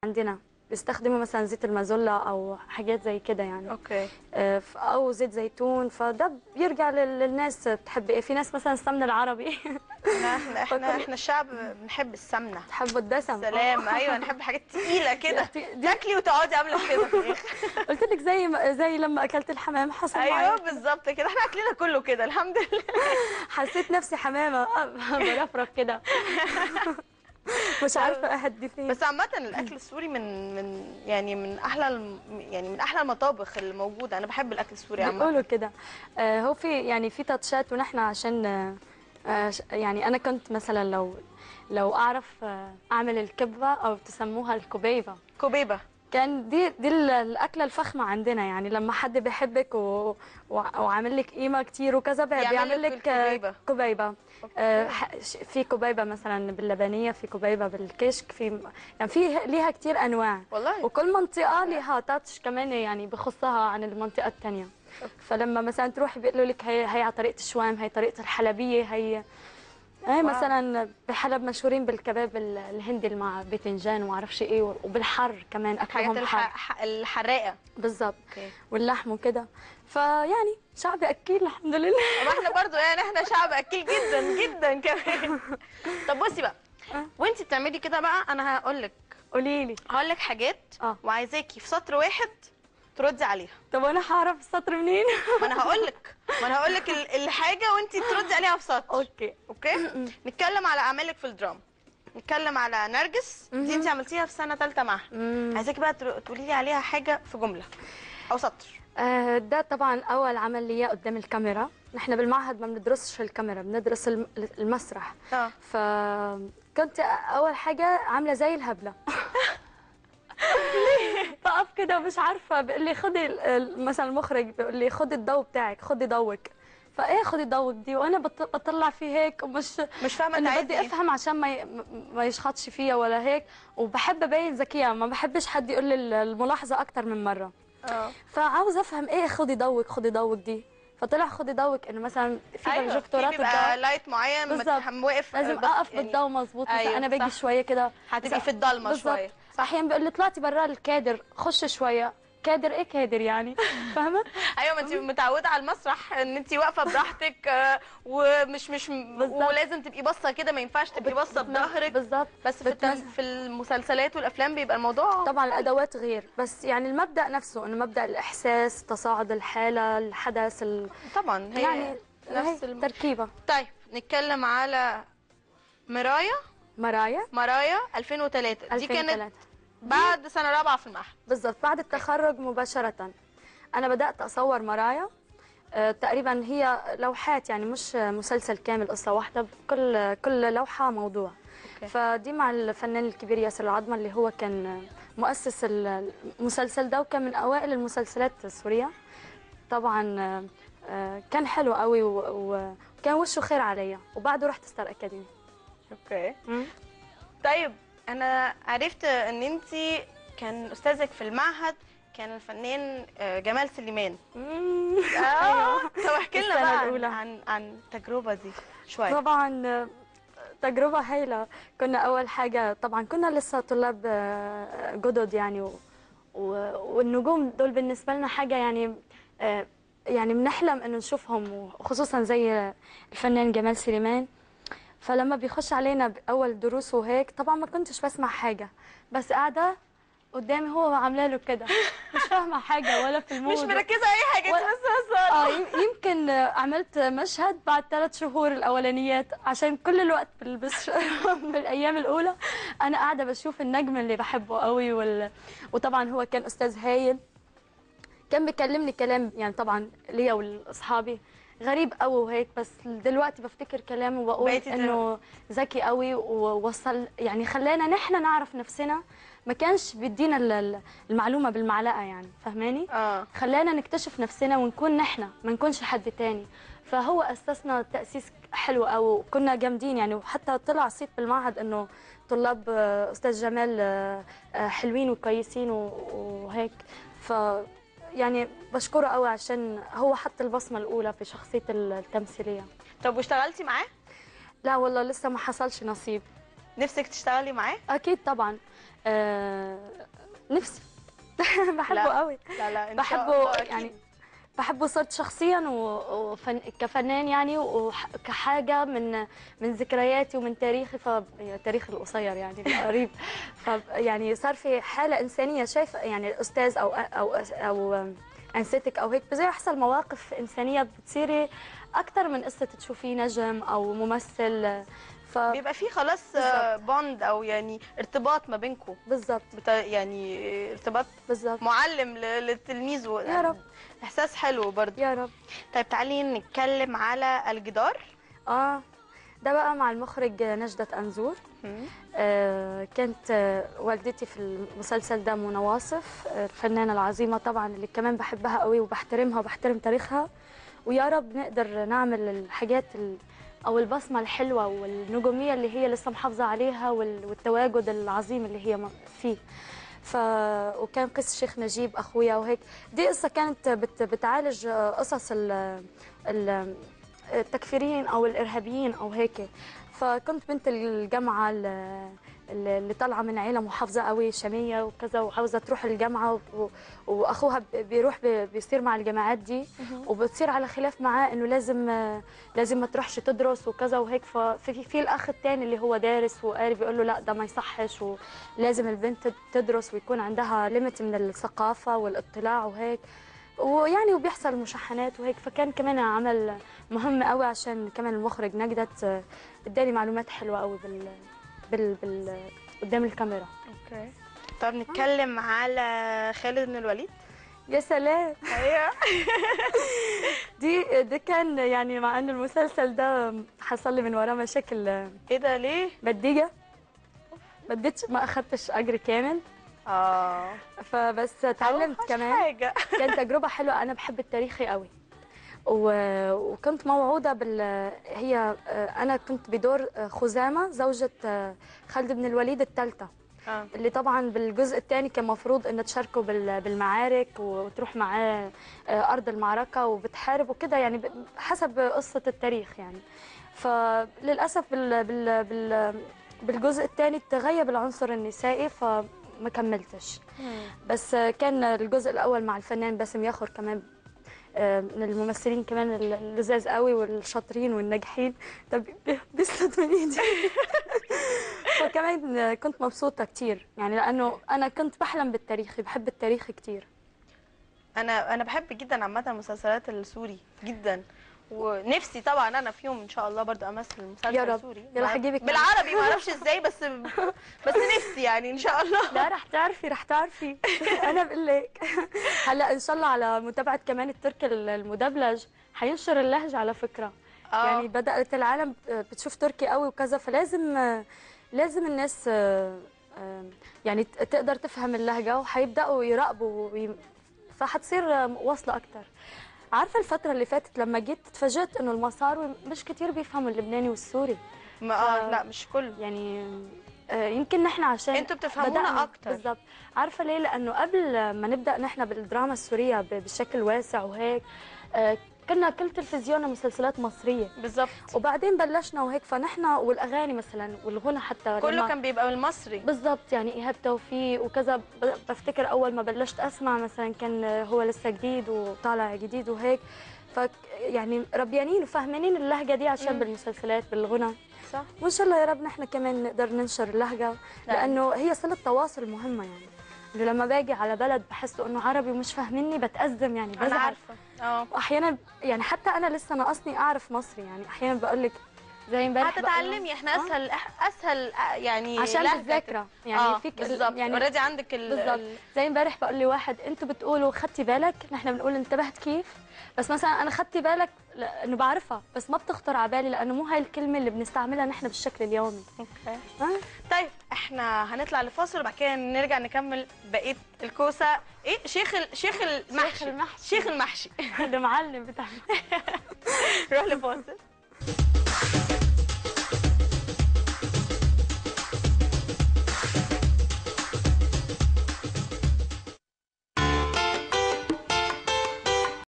عندنا بيستخدموا مثلا زيت المازولا او حاجات زي كده يعني اوكي آه، ف- او زيت زيتون فده بيرجع لل- للناس بتحب ايه في ناس مثلا السمن العربي احنا احنا احنا, احنا الشعب بنحب السمنه تحبوا الدسم سلام ايوه نحب حاجات تقيله كده دي- دي- تاكلي وتقعدي عامله كده في الاخر قلت لك زي ما- زي لما اكلت الحمام حصل ايوه معي بالظبط كده احنا اكلنا كله كده الحمد لله حسيت نفسي حمامه برفرف كده مش عارفه اهدي فين بس عامة الأكل السوري من من يعني من أحلى الم- يعني من أحلى المطابخ اللي موجودة أنا بحب الأكل السوري عامة بيقولوا كده آه، هو في يعني في تاتشات ونحن عشان آه، آه، ش- يعني انا كنت مثلا لو لو اعرف آه، اعمل الكبه او تسموها الكبيبه كوبيبة كان دي دي ال- الاكله الفخمه عندنا يعني لما حد بيحبك و... و... وعامل لك قيمه كتير وكذا بي- بيعمل بيعمل لك لك آه، الكبيبة. كبيبه آه، ح- ش- في كبيبه مثلا باللبنيه في كبيبه بالكشك في يعني في ليها كتير انواع والله وكل منطقة لها تاتش كمان يعني بخصها عن المنطقة الثانية فلما مثلا تروحي بيقولوا لك هي هي على طريقة الشوام هي طريقة الحلبية هي هي مثلا بحلب مشهورين بالكباب ال- الهندي اللي مع باذنجان وما اعرفش ايه وبالحر كمان الحاجات اكلهم حر الح... ح- الحراقة بالظبط اوكي واللحم وكده فيعني شعبي اكيل الحمد لله ما احنا برضو يعني احنا شعب أكيل جدا جدا كمان طب بصي بقى آه. وانتي بتعملي كده بقى أنا هقول لك قولي لي هقول لك حاجات اه وعايزاكي في سطر واحد تردي عليها طب وانا هعرف السطر منين ما انا هقول لك ما انا هقول لك ال- الحاجه وانتي تردي عليها في سطر اوكي اوكي نتكلم على اعمالك في الدراما نتكلم على نرجس دي انت عملتيها في سنه ثالثه معاها مم. عايزاكي بقى تر- تقولي لي عليها حاجه في جمله او سطر آه، ده طبعا اول عمل لي قدام الكاميرا نحن بالمعهد ما بندرسش الكاميرا بندرس الم- المسرح اه فكنت اول حاجه عامله زي الهبله بقف كده مش عارفه بيقول لي خدي ال- ال- مثلا المخرج بيقول لي خدي الضوء بتاعك خدي ضوك فايه خدي ضوك دي وانا بط- بطلع فيه هيك ومش مش فاهمه انت انه عايزه بدي ايه افهم عشان ما ي- ما يشخطش فيا ولا هيك وبحب ابين ذكيه ما بحبش حد يقول لي الملاحظه اكثر من مره اه فعاوز افهم ايه خدي ضوك خدي ضوك دي فطلع خدي ضوك انه مثلا في ايوه بروجكتورات في بيبقى الضوء لايت معين بالظبط. متحم- واقف لازم بس اقف يعني بالضوء مظبوط مثلا أيوة، انا باجي صح. شويه كده هتبقي في الضلمه بالظبط. شويه احيانا بيقول لي طلعتي برا الكادر خش شويه كادر ايه كادر يعني فاهمه ايوه ما انت متعوده على المسرح ان انت واقفه براحتك آه، ومش مش بالظبط. ولازم تبقي باصه كده ما ينفعش تبقي باصه بظهرك بالظبط بس في التم... بتمس- في المسلسلات والافلام بيبقى الموضوع طبعا الادوات غير بس يعني المبدا نفسه انه مبدا الاحساس تصاعد الحاله الحدث ال... طبعا هي يعني نفس هي الم... تركيبه طيب نتكلم على مرايا مرايا مرايا 2003 دي كانت 2003 بعد سنه رابعه في المعهد بالضبط بعد التخرج مباشرة أنا بدأت أصور مرايا آه، تقريبا هي لوحات يعني مش مسلسل كامل قصة واحدة كل كل لوحة موضوع أوكي. فدي مع الفنان الكبير ياسر العظمة اللي هو كان مؤسس المسلسل ده وكان من أوائل المسلسلات السورية طبعا آه، آه، كان حلو قوي و- و- وكان وشه خير عليا وبعده رحت ستار أكاديمي اوكي طيب انا عرفت ان انت كان استاذك في المعهد كان الفنان آه، جمال سليمان اه طب احكي لنا السنة بقى عن, الأولى. عن عن التجربه دي شويه طبعا آه، تجربة هايلة كنا أول حاجة طبعا كنا لسه طلاب آه، جدد يعني و... و... والنجوم دول بالنسبة لنا حاجة يعني آه، يعني بنحلم إنه نشوفهم وخصوصا زي الفنان جمال سليمان فلما بيخش علينا بأول دروس وهيك طبعا ما كنتش بسمع حاجة بس قاعدة قدامي هو عامله له كده مش فاهمه حاجه ولا في المود مش مركزه اي حاجه و- انت بس بس اه يم- يمكن آه، عملت مشهد بعد ثلاث شهور الاولانيات عشان كل الوقت بالبس بالايام الاولى انا قاعده بشوف النجم اللي بحبه قوي وال... وطبعا هو كان استاذ هايل كان بيكلمني كلام يعني طبعا ليا ولاصحابي غريب قوي وهيك بس دلوقتي بفتكر كلامه وبقول بقيتي تر- انه ذكي قوي ووصل يعني خلانا نحن نعرف نفسنا ما كانش بيدينا ال- ال- المعلومه بالمعلقه يعني فهماني اه خلانا نكتشف نفسنا ونكون نحن ما نكونش حد تاني فهو اسسنا تاسيس حلو قوي وكنا جامدين يعني وحتى طلع صيت بالمعهد انه طلاب آه، استاذ جمال آه، آه، حلوين وكويسين و- وهيك ف يعني بشكره قوي عشان هو حط البصمه الاولى في شخصيه التمثيليه طب واشتغلتي معاه لا والله لسه ما حصلش نصيب نفسك تشتغلي معاه اكيد طبعا آه، نفسي بحبه لا. قوي لا لا إن شاء بحبه الله أكيد. يعني بحبه صرت شخصيا و- وفن كفنان يعني وكحاجه من من ذكرياتي ومن تاريخي ف تاريخي القصير يعني القريب ف يعني صار في حاله انسانيه شايف يعني الاستاذ او او او انستك او هيك بصير يحصل مواقف انسانيه بتصيري اكثر من قصه تشوفيه نجم او ممثل ف بيبقى في خلاص بوند او يعني ارتباط ما بينكم بالضبط بتا... يعني ارتباط بالضبط معلم ل- للتلميذ و... يا رب. احساس حلو برضه يا رب طيب تعالي نتكلم على الجدار اه ده بقى مع المخرج نجدة أنزور آه، كانت آه، والدتي في المسلسل ده منى واصف آه، الفنانة العظيمة طبعا اللي كمان بحبها قوي وبحترمها وبحترم تاريخها ويا رب نقدر نعمل الحاجات ال- أو البصمة الحلوة والنجومية اللي هي لسه محافظة عليها وال- والتواجد العظيم اللي هي م- فيه ف وكان قس الشيخ نجيب اخويا وهيك دي قصه كانت بت... بتعالج آه، قصص ال... ال... التكفيريين او الارهابيين او هيك فكنت بنت الجامعه ال- اللي طالعه من عيله محافظه قوي شاميه وكذا وعاوزه تروح الجامعه و... واخوها ب- بيروح ب... بيصير مع الجامعات دي وبتصير على خلاف معاه انه لازم لازم ما تروحش تدرس وكذا وهيك ففي في, في الاخ الثاني اللي هو دارس وقاري بيقول له لا ده ما يصحش ولازم البنت تدرس ويكون عندها ليميت من الثقافه والاطلاع وهيك ويعني وبيحصل مشاحنات وهيك فكان كمان عمل مهم قوي عشان كمان المخرج نجدت اداني معلومات حلوه قوي بال بال, بال... قدام الكاميرا اوكي طب نتكلم على خالد بن الوليد يا سلام ايوه دي ده كان يعني مع ان المسلسل ده حصل لي من وراه مشاكل ايه ده ليه بديجه ما اديتش ما اخدتش اجر كامل اه فبس اتعلمت أوحش كمان حاجه كانت تجربه حلوه انا بحب التاريخي قوي و- وكنت موعوده بال هي انا كنت بدور خزامه زوجة خالد بن الوليد الثالثه اه اللي طبعا بالجزء الثاني كان مفروض ان تشاركوا بال- بالمعارك وتروح معاه ارض المعركه وبتحارب وكده يعني ب- حسب قصه التاريخ يعني فللاسف بال بال بال بالجزء الثاني تغيب العنصر النسائي فما كملتش بس كان الجزء الاول مع الفنان باسم ياخر كمان آه، من الممثلين كمان اللزاز قوي والشاطرين والناجحين طب بي- بيسلط من ايدي فكمان كنت مبسوطه كتير يعني لانه انا كنت بحلم بالتاريخ بحب التاريخ كتير انا انا بحب جدا عامه المسلسلات السوري جدا ونفسي طبعا انا في يوم ان شاء الله برضو امثل مسلسل يا رب. سوري يلا هجيبك معايا. بالعربي ما اعرفش ازاي بس بس نفسي يعني ان شاء الله لا رح تعرفي رح تعرفي انا بقول لك هلا ان شاء الله على متابعه كمان التركي المدبلج حينشر اللهجه على فكره آه. يعني بدات العالم بتشوف تركي قوي وكذا فلازم لازم الناس يعني تقدر تفهم اللهجه وحيبداوا يراقبوا وي... فحتصير واصله اكثر عارفه الفتره اللي فاتت لما جيت تفاجئت انه المصاروي مش كتير بيفهموا اللبناني والسوري ما اه لا مش كله يعني آه، يمكن نحن عشان انتوا بتفهمونا بدأنا- أكتر. بالضبط عارفه ليه لانه قبل ما نبدا نحن بالدراما السوريه ب- بشكل واسع وهيك آه، كنا كل تلفزيوننا مسلسلات مصريه بالظبط وبعدين بلشنا وهيك فنحن والاغاني مثلا والغنى حتى كله لما- كان بيبقى بالمصري بالضبط يعني ايهاب توفيق وكذا ب- بفتكر اول ما بلشت اسمع مثلا كان هو لسه جديد وطالع جديد وهيك ف يعني ربيانين وفاهمين اللهجه دي عشان مم. بالمسلسلات بالغنى صح وان شاء الله يا رب نحن كمان نقدر ننشر اللهجه لانه هي صله تواصل مهمه يعني انه لما باجي على بلد بحس انه عربي ومش فاهميني بتازم يعني انا بزعل عارفه اه واحيانا يعني حتى انا لسه ناقصني اعرف مصري يعني احيانا بقول لك زي امبارح بقول لهم- هتتعلمي احنا اسهل اسهل آه، يعني عشان لهجة بالذاكره يعني اه فيك بالظبط يعني اوريدي عندك ال بالظبط ال- زي امبارح بقول لي واحد انتوا بتقولوا خدتي بالك نحن بنقول انتبهت كيف بس مثلا انا خدتي بالك لانه بعرفها بس ما بتخطر على بالي لانه مو هاي الكلمه اللي بنستعملها نحن بالشكل اليومي اوكي ها؟ طيب احنا هنطلع لفاصل وبعد كده نرجع نكمل بقيه الكوسه ايه شيخ ال... شيخ المحشي المحشي. شيخ المحشي المعلم بتاعنا نروح لفاصل